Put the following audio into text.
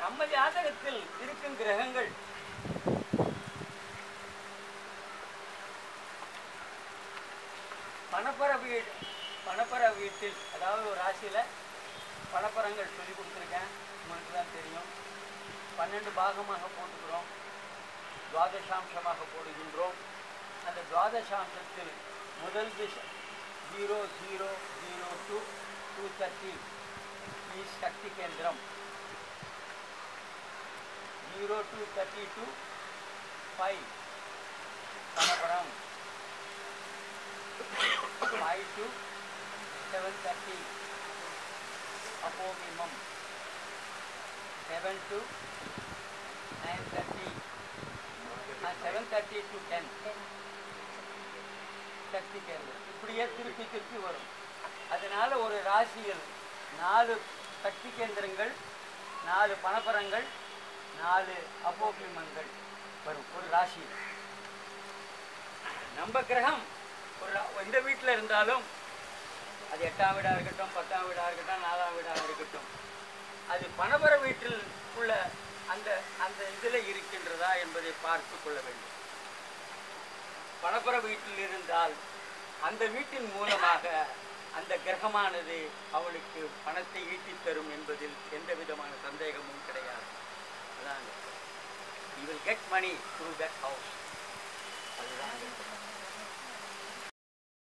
நம்ம ஜாதகத்தில் இருக்கும் கிரகங்கள் பணப்பர வீடு பணப்பர வீட்டில் அதாவது ஒரு ராசியில் பணப்பரங்கள் சொல்லி கொடுத்துருக்கேன் உங்களுக்கு தான் தெரியும் பன்னெண்டு பாகமாக போட்டுக்கிறோம் துவாதசாம்சமாக போடுகின்றோம் அந்த துவாதசாம்சத்தில் முதல் திசை zero zero zero to two thirty is சக்தி கேந்திரம் zero two thirty to five பணபரம் ஃபைவ் டு செவன் தேர்ட்டி அப்போமிமம் seven to nine thirty seven thirty to ten சக்தி கேந்திரம் இப்படியே திருப்பி திருப்பி வரும் அதனால ஒரு ராசியில் நாலு சக்தி கேந்திரங்கள் நாலு பணப்பரங்கள் நாலு அப்போபிமங்கள் வரும் ஒரு ராசியில் நம்ம கிரகம் ஒரு ரா- எந்த வீட்டில் இருந்தாலும் அது எட்டாம் வீடாக இருக்கட்டும் பத்தாம் வீடாக இருக்கட்டும் நாலாம் வீடாக இருக்கட்டும் அது பணபர வீட்டில் உள்ள அந்த அந்த இதில் இருக்கின்றதா என்பதை பார்த்து கொள்ள வேண்டும் பணபர வீட்டில் இருந்தால் அந்த வீட்டின் மூலமாக அந்த கிரகமானது அவளுக்கு பணத்தை ஈட்டித் தரும் என்பதில் எந்த விதமான சந்தேகமும் கிடையாது அதாங்க you will get money through that house